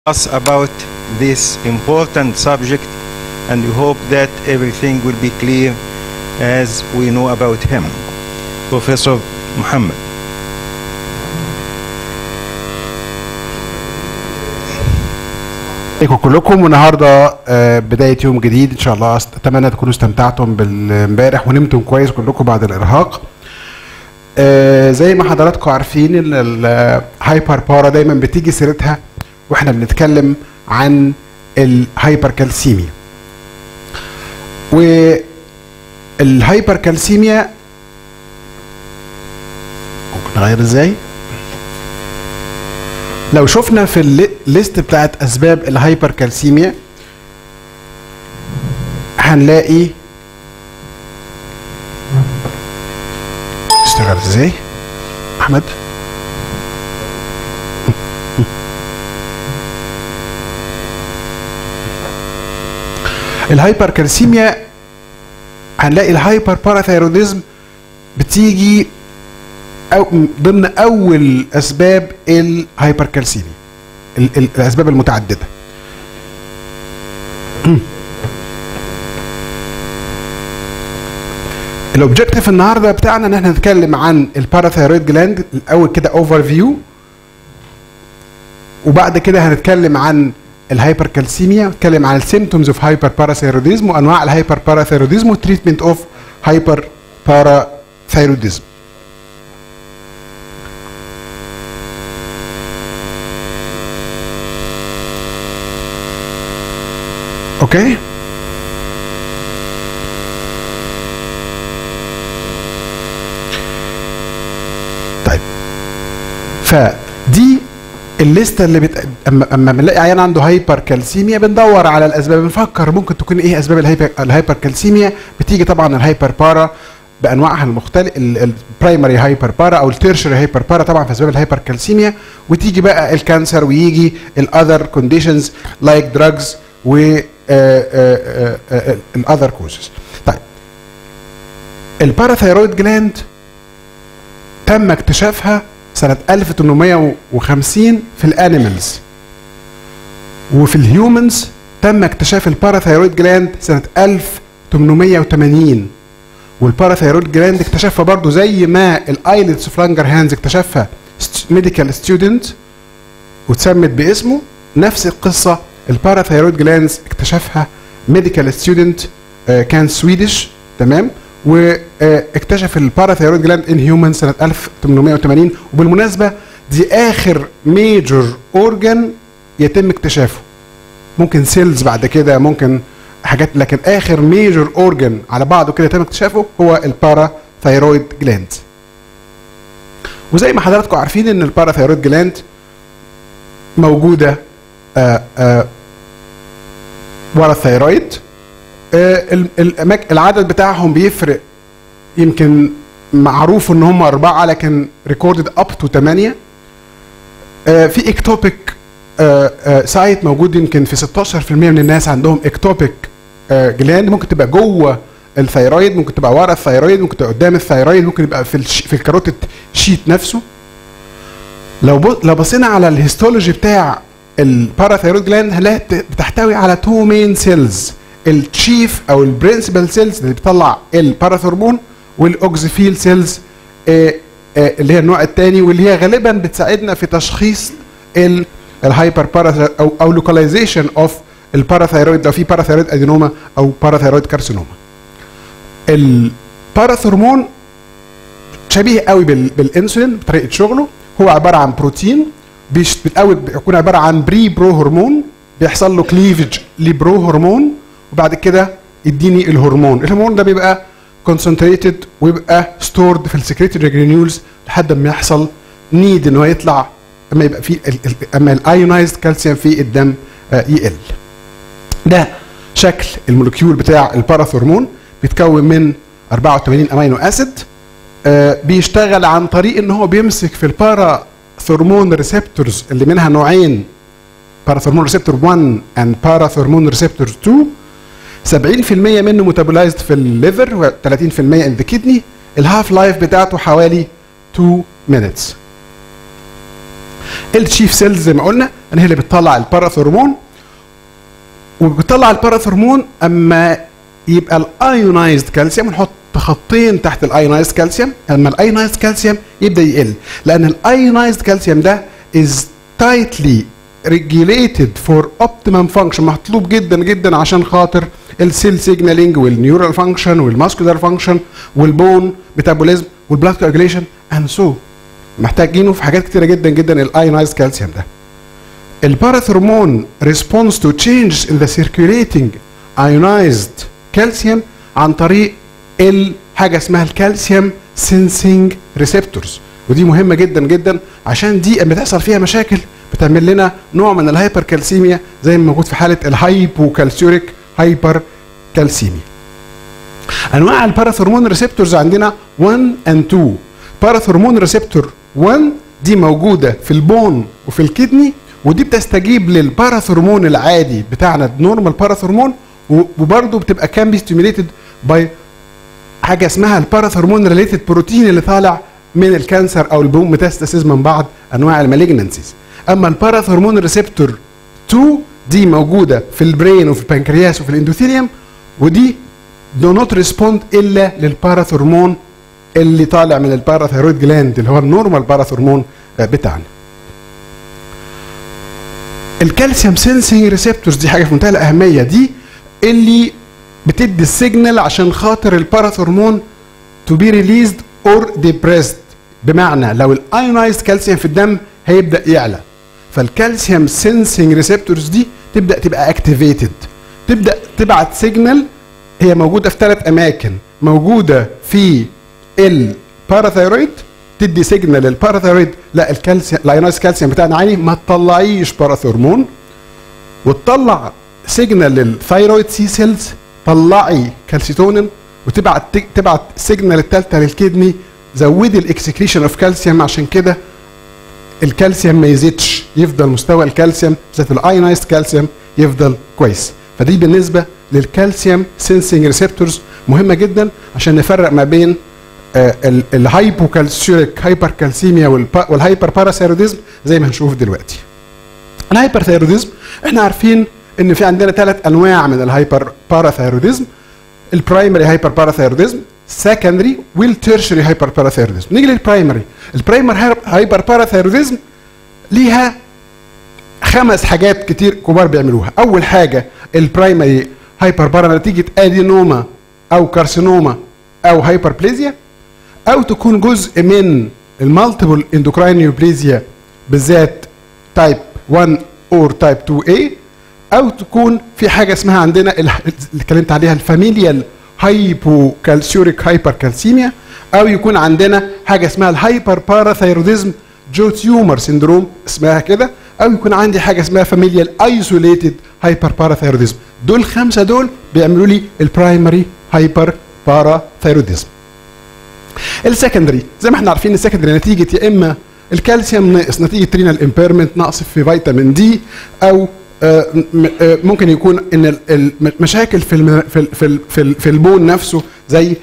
us about this important subject and we hope that everything will be clear as we know about him. Professor Muhammad. عليكم كلكم والنهارده آه، بدايه يوم جديد ان شاء الله أست- اتمنى تكونوا استمتعتم بالامبارح ونمتم كويس كلكم بعد الارهاق آه، زي ما حضراتكم عارفين ان الهايبر بارا دايما بتيجي سيرتها واحنا بنتكلم عن الهايبر كالسيميا والهايبر كالسيميا ممكن نغير ازاي؟ لو شفنا في الليست بتاعت اسباب الهايبر كالسيميا هنلاقي اشتغل ازاي احمد الهايبر كالسيميا هنلاقي الهايبر باراثايروديزم بتيجي أو ضمن اول اسباب الهايبركالسيميا ال- ال- الاسباب المتعدده الاوبجيكتيف النهارده بتاعنا ان احنا نتكلم عن الباراثايرويد جلاند الاول كده اوفر فيو وبعد كده هنتكلم عن الهايبركالسيميا نتكلم عن السيمتومز اوف هايبر باراثايروديزم وانواع الهايبر باراثايروديزم والتريتمنت اوف هايبر باراثايروديزم اوكي طيب فدي الليسته اللي بت... اما اما بنلاقي عيان عنده هايبر كالسيميا بندور على الاسباب بنفكر ممكن تكون ايه اسباب الهايبر الهايبر كالسيميا بتيجي طبعا الهايبر بارا بانواعها المختلفه البرايمري هايبر بارا او التيرشري هايبر بارا طبعا في اسباب الهايبر كالسيميا وتيجي بقى الكانسر ويجي الاذر كونديشنز لايك دراجز و الاذر كوزز طيب الباراثايرويد جلاند تم اكتشافها سنة 1850 في الانيمالز وفي الهيومنز تم اكتشاف الباراثايرويد جلاند سنة 1880 والباراثايرويد جلاند اكتشفها برضو زي ما الايلتس اوف لانجر هانز اكتشفها ميديكال ستودنت واتسمت باسمه نفس القصة الباراثايرويد جلاندز اكتشفها ميديكال ستودنت كان سويدش تمام واكتشف الباراثايرويد جلاند ان هيومن سنه 1880 وبالمناسبه دي اخر ميجور اورجان يتم اكتشافه ممكن سيلز بعد كده ممكن حاجات لكن اخر ميجور اورجان على بعضه كده يتم اكتشافه هو الباراثايرويد جلاند وزي ما حضراتكم عارفين ان الباراثايرويد جلاند موجوده آآ آآ ورا الثيرويد آه، ال- الأماك- العدد بتاعهم بيفرق يمكن معروف ان هم اربعه لكن ريكوردد اب تو 8 في اكتوبيك سايت موجود يمكن في 16% من الناس عندهم اكتوبيك جلاند ممكن تبقى جوه الثيرويد ممكن تبقى ورا الثيرويد ممكن تبقى قدام الثيرويد ممكن يبقى في الش... في الكاروتيد شيت نفسه لو ب... لو بصينا على الهيستولوجي بتاع الباراثايرويد جلاند هنلاقي بت- بتحتوي على تو مين سيلز التشيف او البرنسبل سيلز اللي بتطلع الباراثورمون والاوكسيفيل سيلز اللي هي النوع الثاني واللي هي غالبا بتساعدنا في تشخيص ال- الهايبر باراثايرويد او او لوكاليزيشن اوف الباراثايرويد لو في باراثايرويد ادينوما او باراثايرويد كارسينوما الباراثورمون شبيه قوي بال- بالانسولين بطريقه شغله هو عباره عن بروتين بيش- بالاول بيكون عباره عن بري برو هرمون بيحصل له كليفج لبرو هرمون وبعد كده يديني الهرمون الهرمون ده بيبقى كونسنتريتد ويبقى ستورد في السكريتري جرانيولز لحد ما يحصل نيد ان هو يطلع اما يبقى في ال- ال- اما الايونايزد كالسيوم في الدم آه، يقل ده شكل المولكيول بتاع الباراثورمون بيتكون من 84 امينو اسيد آه، بيشتغل عن طريق ان هو بيمسك في الباراثورمون ريسبتورز اللي منها نوعين باراثورمون ريسبتور 1 اند باراثورمون ريسبتور 2 70% منه ميتابولايزد في الليفر و 30% ان ذا كدني الهاف لايف بتاعته حوالي 2 minutes التشيف سيلز زي ما قلنا ان هي اللي بتطلع الباراثورمون وبتطلع الباراثورمون اما يبقى الايونايزد كالسيوم نحط خطين تحت الايونايزد كالسيوم اما الايونايزد كالسيوم يبدا يقل لان الايونايزد كالسيوم ده is tightly regulated for optimum function مطلوب جدا جدا عشان خاطر السيل سيجنالينج والنيورال فانكشن والماسكولار فانكشن والبون ميتابوليزم والبلاد كواجوليشن اند سو محتاجينه في حاجات كتيره جدا جدا الايونايزد كالسيوم ده الباراثرمون responds to changes in the circulating ionized calcium عن طريق حاجه اسمها الكالسيوم سينسينج ريسبتورز ودي مهمه جدا جدا عشان دي اما تحصل فيها مشاكل بتعمل لنا نوع من الهايبر كالسيميا زي ما موجود في حاله الهايبوكالسيوريك هايبر كالسيميا انواع الباراثرمون ريسبتورز عندنا 1 اند 2 باراثرمون ريسبتور 1 دي موجوده في البون وفي الكدني ودي بتستجيب للباراثرمون العادي بتاعنا النورمال باراثرمون وبرضه بتبقى كان بي ستيميليتد باي حاجه اسمها الباراثرمون ريليتد بروتين اللي طالع من الكانسر او البون ميتاستاسيز من بعض انواع المالجنسيز اما الباراثرمون ريسبتور 2 دي موجوده في البرين وفي البنكرياس وفي الاندوثيليوم ودي دو نوت ريسبوند الا للباراثرمون اللي طالع من الباراثيرويد جلاند اللي هو النورمال باراثرمون بتاعنا الكالسيوم سينسينج ريسبتورز دي حاجه في منتهى الاهميه دي اللي بتدي السيجنال عشان خاطر الباراثرمون تو بي ريليزد اور ديبريسد بمعنى لو الايونايزد كالسيوم في الدم هيبدا يعلى فالكالسيوم سينسينج ريسبتورز دي تبدا تبقى اكتيفيتد تبدا تبعت سيجنال هي موجوده في ثلاث اماكن موجوده في الباراثايرويد تدي سيجنال للباراثايرويد لا الكالسيوم الايونايز كالسيوم بتاعنا عالي ما تطلعيش باراثورمون وتطلع سيجنال للثايرويد سي سيلز طلعي كالسيتونين وتبعت تبعت سيجنال الثالثه للكدني زودي الاكسكريشن اوف كالسيوم عشان كده الكالسيوم ما يزيدش يفضل مستوى الكالسيوم بالذات الايونايزد كالسيوم يفضل كويس فدي بالنسبه للكالسيوم سينسينج ريسبتورز مهمه جدا عشان نفرق ما بين الهايبوكالسيوريك هايبر كالسيميا والهايبر باراثيروديزم زي ما هنشوف دلوقتي الهايبر ثيروديزم احنا عارفين ان في عندنا ثلاث انواع من الهايبر باراثيروديزم البرايمري هايبر باراثيروديزم سكندري والتيرشري هايبر باراثيروديزم نيجي للبرايمري البرايمري هايبر باراثيروديزم ليها خمس حاجات كتير كبار بيعملوها اول حاجه البرايمري هايبر بارا نتيجه ادينوما او كارسينوما او هايبربليزيا او تكون جزء من المالتيبل اندوكراين نيوبليزيا بالذات تايب 1 اور تايب 2 a او تكون في حاجه اسمها عندنا اللي اتكلمت عليها الفاميليال هايبوكالسيوريك هايبر كالسيميا او يكون عندنا حاجه اسمها الهايبر باراثيروديزم جو تيومر سيندروم اسمها كده او يكون عندي حاجه اسمها فاميليال ايزوليتد هايبر باراثيروديزم دول الخمسه دول بيعملوا لي البرايمري هايبر باراثيروديزم السكندري زي ما احنا عارفين السكندري نتيجه يا اما الكالسيوم ناقص نتيجه رينال امبيرمنت نقص في فيتامين دي او ممكن يكون ان المشاكل في في في في البون نفسه زي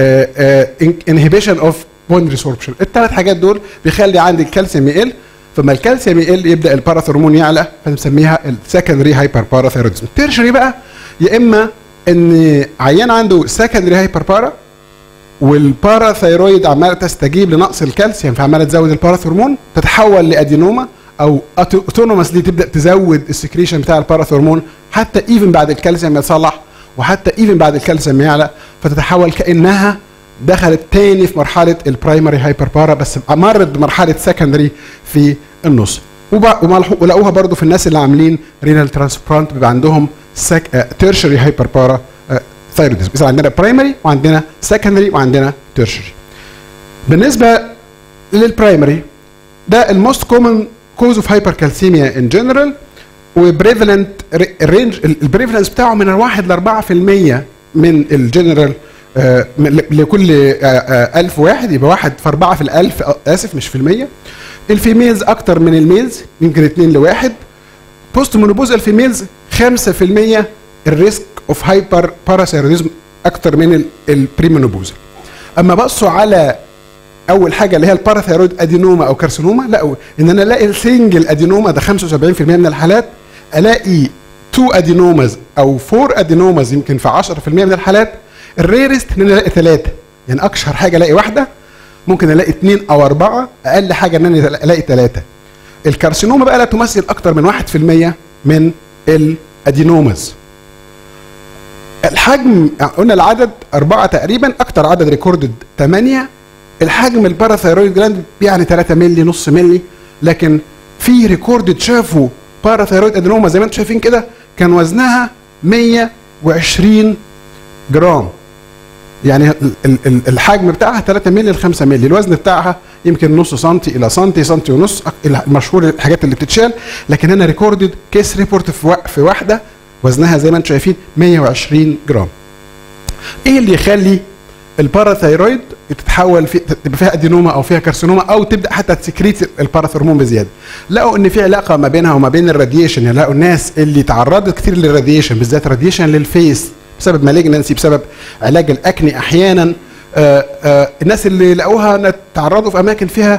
انهبيشن اوف بون ريسوربشن الثلاث حاجات دول بيخلي عندي الكالسيوم يقل فما الكالسيوم يقل يبدا الباراثرمون يعلى فبنسميها السكندري هايبر باراثيروديزم التيرشري بقى يا اما ان عيان عنده سكندري هايبر بارا والباراثيرويد عماله تستجيب لنقص الكالسيوم فعماله تزود الباراثرمون تتحول لادينوما او اوتونومسلي تبدا تزود السكريشن بتاع الباراثرمون حتى ايفن بعد الكالسيوم ما يتصلح وحتى ايفن بعد الكالسيوم ما يعلى فتتحول كانها دخلت تاني في مرحله البرايمري هايبر بارا بس مرت بمرحله سكندري في النص ولقوها برضو في الناس اللي عاملين رينال ترانسبلانت بيبقى عندهم تيرشري هايبر بارا ثايروديزم اذا عندنا برايمري وعندنا سكندري وعندنا تيرشري بالنسبه للبرايمري ده الموست كومن كوز اوف هايبر كالسيميا ان جنرال وبريفالنت الرينج البريفالنس بتاعه من الواحد ل 4% من الجنرال آه لكل آه 1000 واحد يبقى واحد في 4 في الألف اسف مش في المية الفيميلز اكتر من الميلز يمكن 2 لواحد بوست مونوبوزال فيميلز 5% الريسك اوف هايبر باراثيروديزم اكتر من البريمونوبوزال اما بصوا على اول حاجه اللي هي الباراثيرويد ادينوما او كارسينوما لا ان انا الاقي سنجل ادينوما ده 75% من الحالات الاقي تو ادينوماز او فور ادينوماز يمكن في 10% من الحالات الريرست ان انا الاقي ثلاثه يعني اكشر حاجه الاقي واحده ممكن الاقي اثنين او اربعه اقل حاجه ان انا الاقي ثلاثه الكارسينوما بقى لا تمثل اكثر من 1% من الادينوماز الحجم قلنا العدد أربعة تقريبا أكتر عدد ريكوردد ثمانية الحجم الباراثيرويد جلاند يعني 3 مللي نص مللي لكن في ريكوردد شافوا باراثيرويد ادينوما زي ما انتم شايفين كده كان وزنها 120 جرام يعني ال- ال- الحجم بتاعها 3 مللي ل 5 مللي الوزن بتاعها يمكن نص سنتي الى سنتي سنتي ونص أك- المشهور الحاجات اللي بتتشال لكن هنا ريكوردد كيس ريبورت في وا- في واحده وزنها زي ما انتم شايفين 120 جرام ايه اللي يخلي الباراثايرويد تتحول في تبقى فيها ادينوما او فيها كارسينوما او تبدا حتى تسكريت الباراثرمون بزياده لقوا ان في علاقه ما بينها وما بين الراديشن يعني لقوا الناس اللي تعرضت كتير للراديشن بالذات راديشن للفيس بسبب مالجنسي بسبب علاج الاكني احيانا آآ آآ الناس اللي لقوها إن تعرضوا في اماكن فيها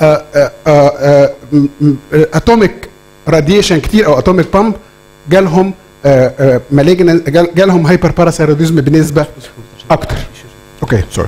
اتوميك راديشن كتير او اتوميك بامب جالهم مالجن جالهم هايبر باراثيروديزم بنسبه اكتر اوكي سوري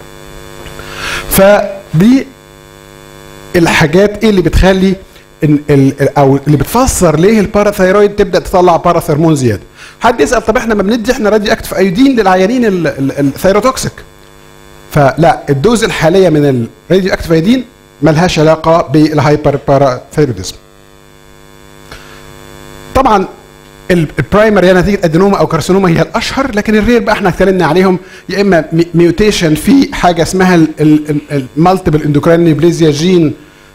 فدي الحاجات ايه اللي بتخلي ال ال او اللي بتفسر ليه الباراثايرويد تبدا تطلع باراثرمون زياده حد يسال طب احنا ما بندي احنا راديو اكتف ايودين للعيانين ال- ال- الثيروتوكسيك فلا الدوز الحاليه من الراديو اكتف ايودين ملهاش علاقه بالهايبر باراثيروديزم طبعا ال- البرايمري هي نتيجه ادينوما او كارسينوما هي الاشهر لكن الرير بقى احنا اتكلمنا عليهم يا اما ميوتيشن في حاجه اسمها المالتيبل اندوكراين نيوبليزيا جين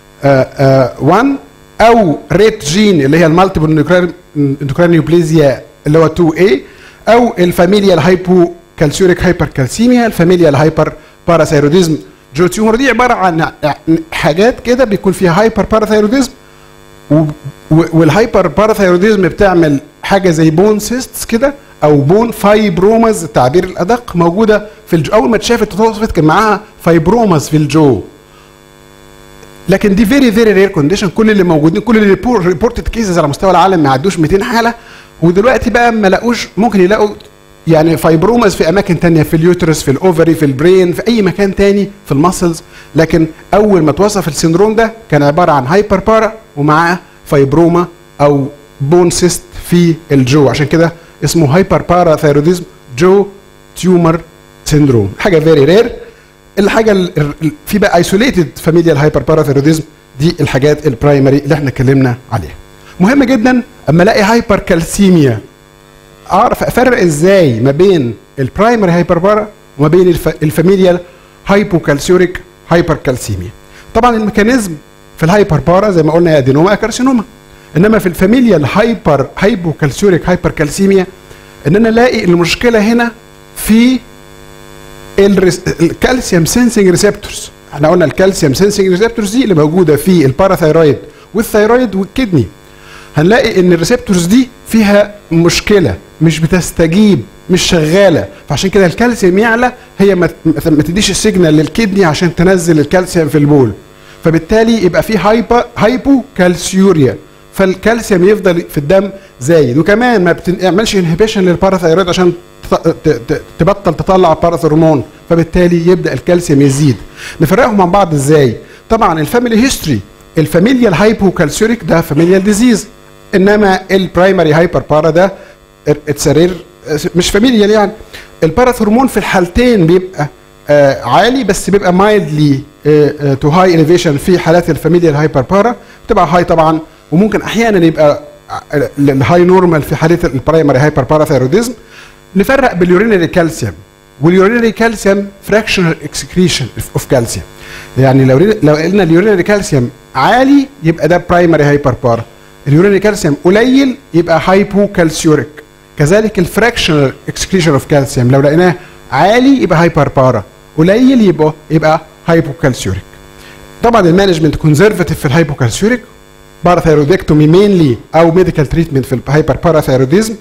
1 او ريت جين اللي هي المالتيبل اندوكراين نيوبليزيا اللي هو 2 a او الفاميليا الهايبو كالسيوريك هايبر كالسيميا الفاميليا الهايبر باراثيروديزم جو تيومر دي عباره عن حاجات كده بيكون فيها هايبر باراثيروديزم و- و- والهايبر باراثايروديزم بتعمل حاجه زي بون سيستس كده او بون فايبرومز التعبير الادق موجوده في الجو اول ما اتشافت اتوصفت كان معاها فايبرومز في الجو لكن دي فيري فيري رير كونديشن كل اللي موجودين كل اللي ريبورتد كيسز على مستوى العالم ما يعدوش 200 حاله ودلوقتي بقى ما لاقوش ممكن يلاقوا يعني فايبرومز في اماكن تانية في اليوترس في الاوفري في البرين في اي مكان تاني في المسلز لكن اول ما توصف السندروم ده كان عباره عن هايبر بارا ومعاه فايبروما او بون سيست في الجو عشان كده اسمه هايبر بارا ثيروديزم جو تيومر سيندروم حاجه فيري رير الحاجه ال- ال- في بقى ايسوليتد فاميليال هايبر باراثيروديزم دي الحاجات البرايمري اللي احنا اتكلمنا عليها مهم جدا اما الاقي هايبر كالسيميا اعرف افرق ازاي ما بين البرايمري هايبر بارا وما بين الف- الفاميليال هايبوكالسيوريك هايبر كالسيميا طبعا الميكانيزم في الهايبر بارا زي ما قلنا يا ادينوما يا كارسينوما انما في الفاميليال هايبر هايبوكالسيوريك هايبر كالسيميا ان انا الاقي المشكله هنا في الرس... الكالسيوم سينسنج ريسبتورز احنا قلنا الكالسيوم سينسنج ريسبتورز دي اللي موجوده في الباراثايرويد والثايرويد والكدني هنلاقي ان الريسبتورز دي فيها مشكله مش بتستجيب مش شغاله فعشان كده الكالسيوم يعلى هي ما ما تديش السيجنال للكدني عشان تنزل الكالسيوم في البول فبالتالي يبقى في هايبر هايبو كالسيوريا فالكالسيوم يفضل في الدم زايد وكمان ما بتعملش انهبيشن للباراثايرويد عشان ت- ت- ت- تبطل تطلع باراثرمون فبالتالي يبدا الكالسيوم يزيد نفرقهم عن بعض ازاي طبعا الفاميلي هيستوري الفاميليال هايبوكالسيوريك ده فاميليال ديزيز انما البرايمري هايبر بارا ده اتسرير مش فاميليال يعني الباراثرمون في الحالتين بيبقى آه عالي بس بيبقى مايلدلي تو هاي اليفيشن في حالات الفاميليال هايبر بارا بتبقى هاي طبعا وممكن احيانا يبقى الهاي نورمال في حاله البرايمري هايبر باراثيروديزم نفرق باليورينري كالسيوم واليورينري كالسيوم فراكشنال اكسكريشن اوف كالسيوم يعني لو لو قلنا اليورينري كالسيوم عالي يبقى ده برايمري هايبر بارا اليورينري كالسيوم قليل يبقى هايبو كالسيوريك كذلك الفراكشنال اكسكريشن اوف كالسيوم لو لقيناه عالي يبقى هايبر بارا قليل يبقى يبقى هايبو كالسيوريك طبعا المانجمنت كونزرفاتيف في الهايبوكالسيوريك باراثيرودكتومي مينلي او ميديكال تريتمنت في الهايبر باراثيروديزم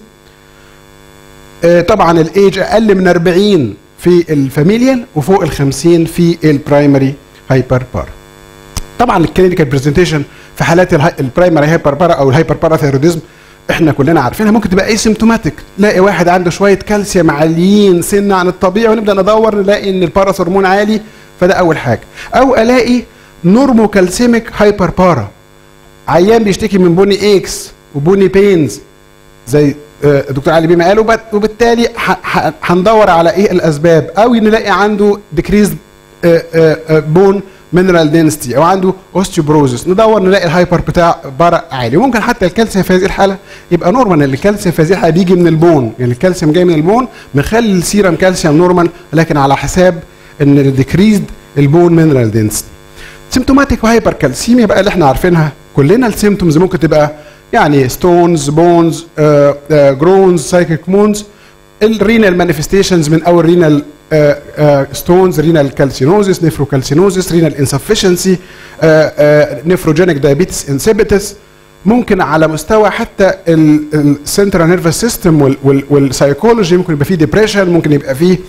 آه، طبعا الايج اقل من 40 في الفاميليال وفوق ال 50 في البرايمري هايبر بارا طبعا الكلينيكال برزنتيشن في حالات البرايمري هايبر بارا او الهايبر باراثيروديزم احنا كلنا عارفينها ممكن تبقى اسيمتوماتيك تلاقي واحد عنده شويه كالسيوم عاليين سنه عن الطبيعي ونبدا ندور نلاقي ان الباراث هرمون عالي فده اول حاجه او الاقي نورمو كالسيميك هايبر بارا عيان بيشتكي من بوني اكس وبوني بينز زي آه، الدكتور علي بيما قال وبت- وبالتالي ح- ح- هندور على ايه الاسباب او نلاقي عنده ديكريز بون مينرال دينستي او عنده اوستيوبروزس ندور نلاقي الهايبر بتاع بارا عالي وممكن حتى الكالسيوم في هذه الحاله يبقى نورمال ان الكالسيوم في هذه الحاله بيجي من البون يعني الكالسيوم جاي من البون مخلي السيرم كالسيوم نورمال لكن على حساب ان الديكريزد البون مينرال دينستي سيمتوماتيك وهايبر كالسيميا بقى اللي احنا عارفينها كلنا السيمتومز ممكن تبقى يعني ستونز بونز جرونز سايكيك مونز الرينال مانيفستيشنز من اول رينال ستونز رينال كالسينوزيس نيفروكالسينوزيس رينال انسفشنسي نيفروجينيك دايابيتس انسيبيتس ممكن على مستوى حتى السنترال نيرفس سيستم والسايكولوجي ممكن يبقى فيه ديبريشن ممكن يبقى فيه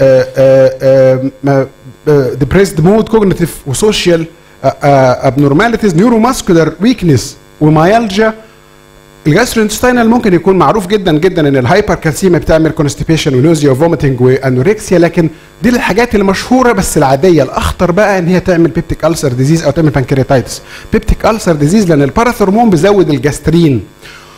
ديبريسد مود كوجنيتيف وسوشيال ابنورماليتيز نيورو ماسكولار ويكنس ومايالجيا الجاستروانتستينال ممكن يكون معروف جدا جدا ان الهايبر كالسيميا بتعمل كونستيبيشن ونوزيا وفوميتنج وانوركسيا لكن دي الحاجات المشهوره بس العاديه الاخطر بقى ان هي تعمل بيبتيك السر ديزيز او تعمل بانكرياتايتس بيبتيك السر ديزيز لان الباراثورمون بيزود الجاسترين